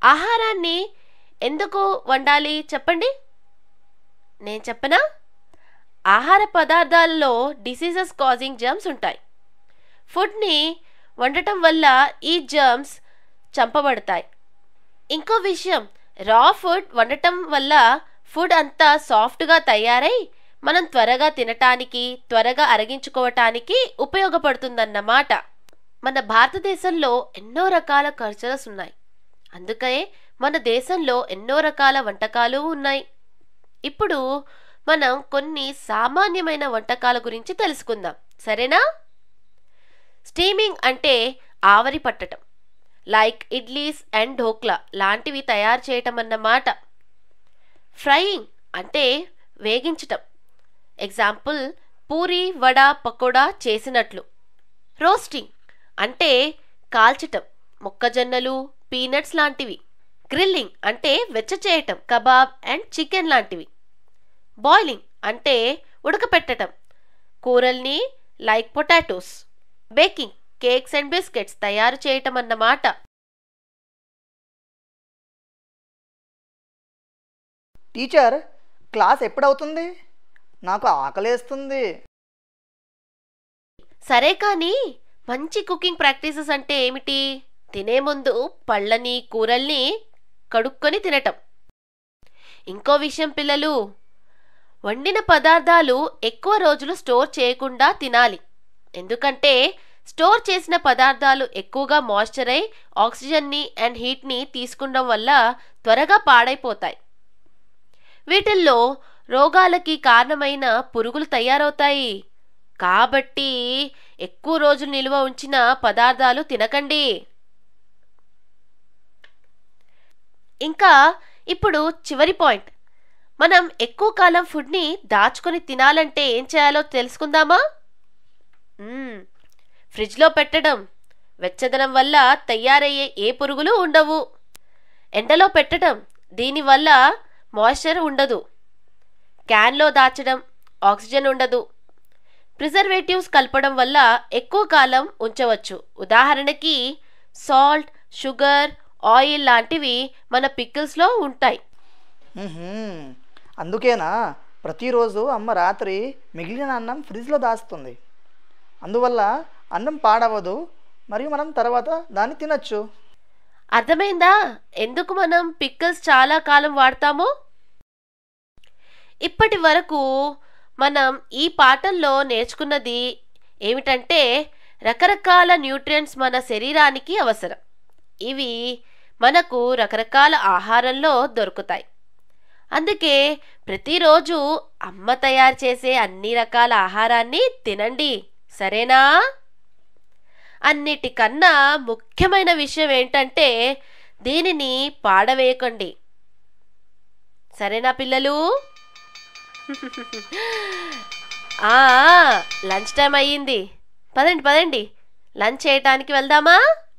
ఆహారాన్ని ఎందుకు వండాలి చెప్పండి నేను చెప్పనా ఆహార పదార్థాల్లో డిసీజెస్ కాజింగ్ జర్మ్స్ ఉంటాయి ఫుడ్ని వండటం వల్ల ఈ జర్మ్స్ చంపబడతాయి ఇంకో విషయం రా ఫుడ్ వండటం వల్ల ఫుడ్ అంతా సాఫ్ట్గా తయారై మనం త్వరగా తినటానికి త్వరగా అరగించుకోవటానికి ఉపయోగపడుతుందన్నమాట మన భారతదేశంలో ఎన్నో రకాల కల్చరల్స్ ఉన్నాయి అందుకే మన దేశంలో ఎన్నో రకాల వంటకాలు ఉన్నాయి ఇప్పుడు మనం కొన్ని సామాన్యమైన వంటకాల గురించి తెలుసుకుందాం సరేనా స్టీమింగ్ అంటే ఆవరి పట్టటం లైక్ ఇడ్లీస్ అండ్ ఢోక్లా లాంటివి తయారు చేయటం అన్నమాట ఫ్రైయింగ్ అంటే వేగించటం ఎగ్జాంపుల్ పూరి వడ పకోడా చేసినట్లు రోస్టింగ్ అంటే కాల్చటం మొక్కజొన్నలు పీనట్స్ లాంటివి గ్రిల్లింగ్ అంటే వెచ్చ చేయటం కబాబ్ అండ్ చికెన్ లాంటివి బాయిలింగ్ అంటే ఉడకపెట్టటం కూరల్ని like potatoes baking cakes and biscuits తయారు చేయటం అన్నమాట టీచర్ క్లాస్ ఎప్పుడవుతుంది నాకు ఆకలేస్తుంది సరే కానీ మంచి కుకింగ్ ప్రాక్టీసెస్ అంటే ఏమిటి తినే ముందు పళ్ళని కూరల్ని కడుక్కొని తినటం ఇంకో విషయం పిల్లలు వండిన పదార్థాలు ఎక్కువ రోజులు స్టోర్ చేయకుండా తినాలి ఎందుకంటే స్టోర్ చేసిన పదార్థాలు ఎక్కువగా మాయిశ్చర్ అయి ఆక్సిజన్ని అండ్ హీట్ని తీసుకుండడం వల్ల త్వరగా పాడైపోతాయి వీటిల్లో రోగాలకి కారణమైన పురుగులు తయారవుతాయి కాబట్టి ఎక్కువ రోజులు నిల్వ ఉంచిన పదార్థాలు తినకండి ఇంకా ఇప్పుడు చివరి పాయింట్ మనం ఎక్కువ కాలం ఫుడ్ని దాచుకొని తినాలంటే ఏం చేయాలో తెలుసుకుందామా మ్మ్. ఫ్రిడ్జ్లో పెట్టడం వెచ్చదనం వల్ల తయారయ్యే ఏ పురుగులు ఉండవు ఎండలో పెట్టడం దీనివల్ల మాయిశ్చర్ ఉండదు క్యాన్లో దాచడం ఆక్సిజన్ ఉండదు ప్రిజర్వేటివ్స్ కలపడం వల్ల ఎక్కువ కాలం ఉంచవచ్చు ఉదాహరణకి సాల్ట్ షుగర్ ఆయిల్ లాంటివి మన పికిల్స్లో ఉంటాయి మ్మ్హ్మ్. అందుకేనా ప్రతిరోజు అమ్మ రాత్రి మిగిలిన అన్నం ఫ్రిడ్జ్లో దాస్తుంది అందువల్ల అన్నం పాడవదు మరియు మనం తర్వాత దాన్ని తినచ్చు అర్థమైందా ఎందుకు మనం పిక్కల్స్ చాలా కాలం వాడతామో ఇప్పటి వరకు మనం ఈ పాఠంలో నేర్చుకున్నది ఏమిటంటే రకరకాల న్యూట్రియంట్స్ మన శరీరానికి అవసరం ఇవి మనకు రకరకాల ఆహారంలో దొరుకుతాయి అందుకే ప్రతిరోజు అమ్మ తయారు చేసే అన్ని రకాల ఆహారాన్ని తినండి సరేనా అన్నిటికన్నా ముఖ్యమైన విషయం ఏంటంటే దీనిని పాడవేయకండి సరేనా పిల్లలు ఆ, లంచ్ టైం అయ్యింది పదండి పదండి లంచ్ చేయటానికి వెళ్దామా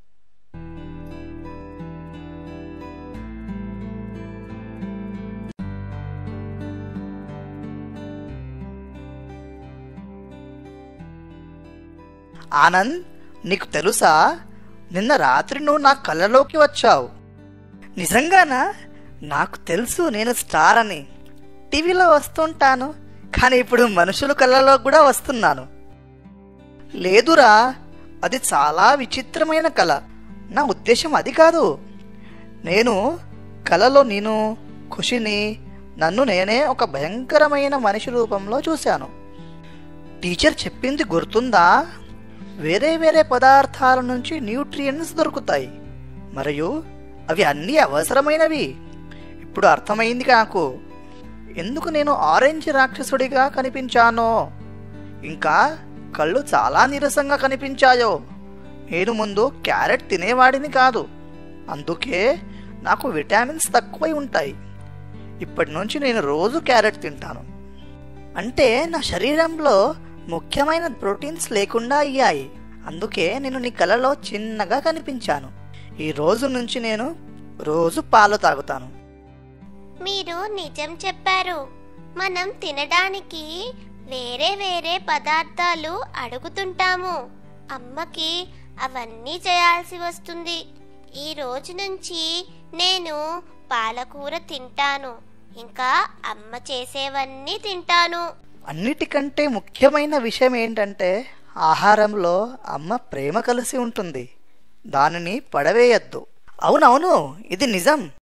ఆనంద్ నీకు తెలుసా నిన్న రాత్రి నువ్వు నా కళ్ళలోకి వచ్చావు నిజంగానా నాకు తెలుసు నేను స్టార్ అని టీవీలో వస్తుంటాను కానీ ఇప్పుడు మనుషుల కళ్ళలో కూడా వస్తున్నాను లేదురా అది చాలా విచిత్రమైన కళ నా ఉద్దేశం అది కాదు నేను కలలో నేను ఖుషిని నన్ను నేనే ఒక భయంకరమైన మనిషి రూపంలో చూశాను టీచర్ చెప్పింది గుర్తుందా వేరే వేరే పదార్థాల నుంచి న్యూట్రియంట్స్ దొరుకుతాయి మరియు అవి అన్నీ అవసరమైనవి ఇప్పుడు అర్థమైంది నాకు ఎందుకు నేను ఆరెంజ్ రాక్షసుడిగా కనిపించానో ఇంకా కళ్ళు చాలా నీరసంగా కనిపించాయో నేను ముందు క్యారెట్ తినేవాడిని కాదు అందుకే నాకు విటామిన్స్ తక్కువై ఉంటాయి ఇప్పటి నుంచి నేను రోజు క్యారెట్ తింటాను అంటే నా శరీరంలో ముఖ్యమైన ప్రోటీన్స్ లేకుండా అయ్యాయి అందుకే నేను నీ కలలో చిన్నగా కనిపించాను ఈ రోజు నుంచి నేను రోజు పాలు తాగుతాను మీరు నిజం చెప్పారు మనం తినడానికి వేరే వేరే పదార్థాలు అడుగుతుంటాము అమ్మకి అవన్నీ చేయాల్సి వస్తుంది ఈ రోజు నుంచి నేను పాలకూర తింటాను ఇంకా అమ్మ చేసేవన్నీ తింటాను అన్నిటికంటే ముఖ్యమైన విషయం ఏంటంటే ఆహారంలో అమ్మ ప్రేమ కలిసి ఉంటుంది దానిని పడవేయద్దు అవునవును ఇది నిజం